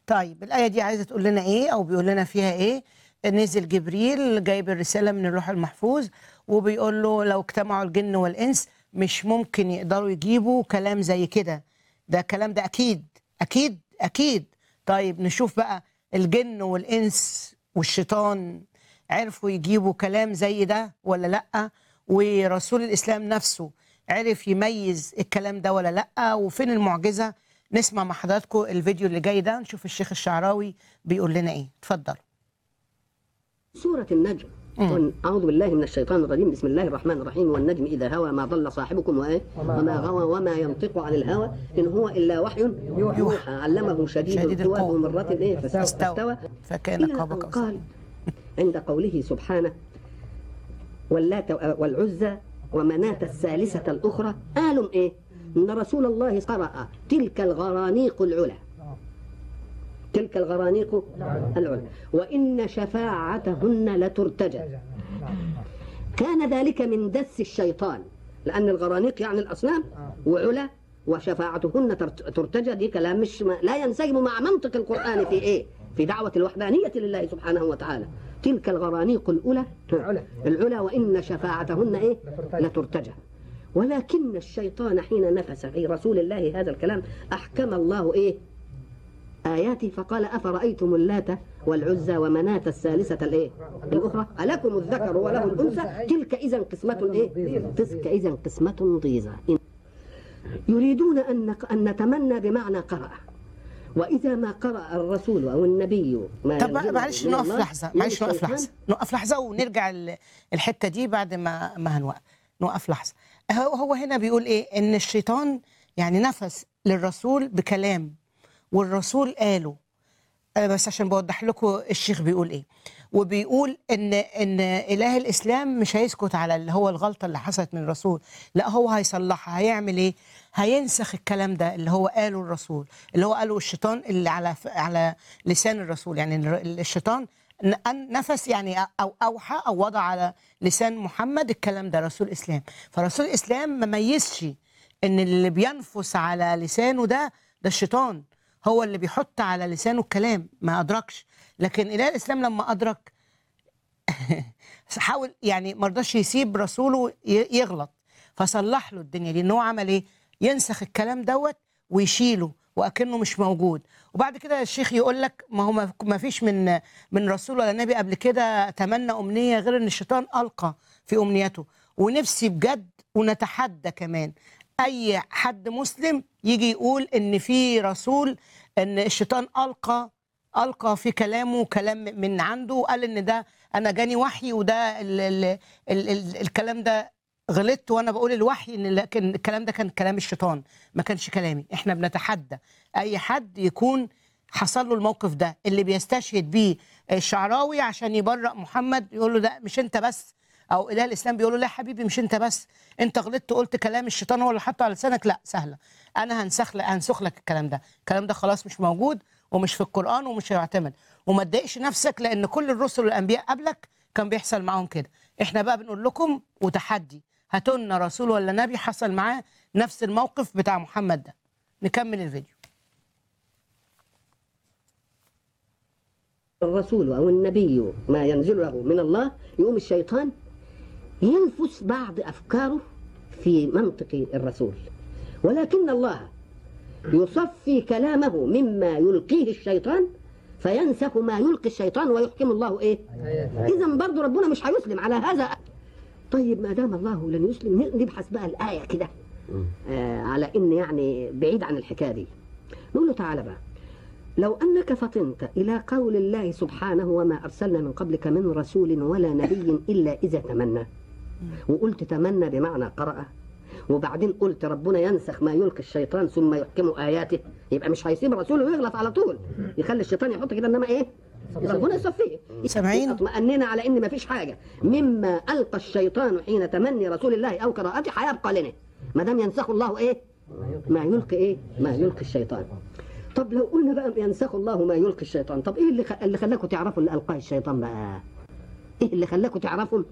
طيب الآية دي عايزة تقول لنا إيه أو بيقول لنا فيها إيه نزل جبريل جايب الرسالة من الروح المحفوظ وبيقول له لو اجتمعوا الجن والإنس مش ممكن يقدروا يجيبوا كلام زي كده ده الكلام ده أكيد أكيد أكيد طيب نشوف بقى الجن والإنس والشيطان عرفوا يجيبوا كلام زي ده ولا لأ ورسول الإسلام نفسه عرف يميز الكلام ده ولا لأ وفين المعجزة نسمع مع حضراتكم الفيديو اللي جاي ده نشوف الشيخ الشعراوي بيقول لنا ايه اتفضل سورة النجم قل أعوذ بالله من الشيطان الرجيم بسم الله الرحمن الرحيم والنجم إذا هوى ما ضل صاحبكم وإيه وما غوى وما ينطق عن الهوى إن هو إلا وحي يوحى علمه شديد, شديد القوى القوى. ذو مرة إيه فاستوى, فاستوى. فاستوى فكان إلى قاب أن قوسين. قال عند قوله سبحانه واللات والعزى ومناة الثالثة الأخرى قالوا إيه إن رسول الله قرأ تلك الغرانيق العلا تلك الغرانيق العلا وإن شفاعتهن لترتجى كان ذلك من دس الشيطان لأن الغرانيق يعني الأصنام وعلا وشفاعتهن ترت- ترتجى دي كلام مش ما لا ينسجم مع منطق القرآن في إيه؟ في دعوة الوحدانية لله سبحانه وتعالى تلك الغرانيق الأولى العلا. العلا وإن شفاعتهن إيه؟ لترتجى. لترتجى ولكن الشيطان حين نفس في رسول الله هذا الكلام أحكم الله إيه؟ آياته فقال أفرأيتم اللات والعزى ومناة الثالثة الإيه؟ الأخرى ألكم الذكر وله الأنثى تلك إذا قسمة إيه؟ تلك إذا قسمة ضيزى يريدون أن نق- أن نتمنى بمعنى قرأ وإذا ما قرأ الرسول أو النبي ما طب ينزله معلش من نقف الله لحظة من معلش نقف الشيطان، لحظة نقف لحظة ونرجع ال- الحتة دي بعد ما ما هنوقف نقف لحظة هو هو هنا بيقول ايه ان الشيطان يعني نفس للرسول بكلام والرسول قاله أنا بس عشان بوضح لكم الشيخ بيقول ايه وبيقول ان ان اله الاسلام مش هيسكت على اللي هو الغلطه اللي حصلت من الرسول لا هو هيصلحها هيعمل ايه هينسخ الكلام ده اللي هو قاله الرسول اللي هو قاله الشيطان اللي على على لسان الرسول يعني الر- الشيطان ن- أن- نفس يعني او اوحى او وضع على لسان محمد الكلام ده رسول الاسلام فرسول الاسلام ما ميزش ان اللي بينفس على لسانه ده ده الشيطان هو اللي بيحط على لسانه الكلام ما ادركش لكن اله الاسلام لما ادرك حاول يعني ما رضاش يسيب رسوله ي- يغلط فصلح له الدنيا دي ان هو عمل ايه ينسخ الكلام دوت ويشيله واكنه مش موجود وبعد كده الشيخ يقول لك ما هو ما- ما فيش من من رسول ولا نبي قبل كده تمنى امنيه غير ان الشيطان القى في امنيته ونفسي بجد ونتحدى كمان اي حد مسلم يجي يقول ان في رسول ان الشيطان القى القى في كلامه كلام من عنده وقال ان ده انا جاني وحي وده ال ال ال ال الكلام ده غلطت وانا بقول الوحي ان لكن الكلام ده كان كلام الشيطان ما كانش كلامي احنا بنتحدى اي حد يكون حصل له الموقف ده اللي بيستشهد بيه الشعراوي عشان يبرأ محمد يقول له ده مش انت بس او اله الاسلام بيقول له لا يا حبيبي مش انت بس انت غلطت قلت كلام الشيطان هو اللي حطه على لسانك لا سهله انا هنسخ لك هنسخ لك الكلام ده الكلام ده خلاص مش موجود ومش في القران ومش هيعتمد وما تضايقش نفسك لان كل الرسل والانبياء قبلك كان بيحصل معاهم كده احنا بقى بنقول لكم وتحدي هاتوا لنا رسول ولا نبي حصل معاه نفس الموقف بتاع محمد ده نكمل الفيديو الرسول أو النبي ما ينزل له من الله يقوم الشيطان ينفس بعض أفكاره في منطق الرسول ولكن الله يصفي كلامه مما يلقيه الشيطان فينسخ ما يلقي الشيطان ويحكم الله ايه اذا برضه ربنا مش هيسلم على هذا طيب ما دام الله لن يسلم نبحث بقى الايه كده آه على ان يعني بعيد عن الحكايه دي نقول له تعالى بقى لو أنك فطنت إلى قول الله سبحانه وما أرسلنا من قبلك من رسول ولا نبي إلا إذا تمنى وقلت تمنى بمعنى قرأ وبعدين قلت ربنا ينسخ ما يلقي الشيطان ثم يحكم آياته يبقى مش هيسيب رسوله ويغلط على طول يخلي الشيطان يحط كده إنما إيه ربنا يصفيه سامعين؟ اطمأننا على إن مفيش حاجة مما ألقى الشيطان حين تمني رسول الله أو قراءته هيبقى لنا ما دام ينسخ الله إيه ما يلقي إيه ما يلقي الشيطان طب لو قلنا بقى ينسخ الله ما يلقي الشيطان طب ايه اللي خ... اللي خلاكم تعرفوا اللي القاه الشيطان بقى ايه اللي خلاكم تعرفوا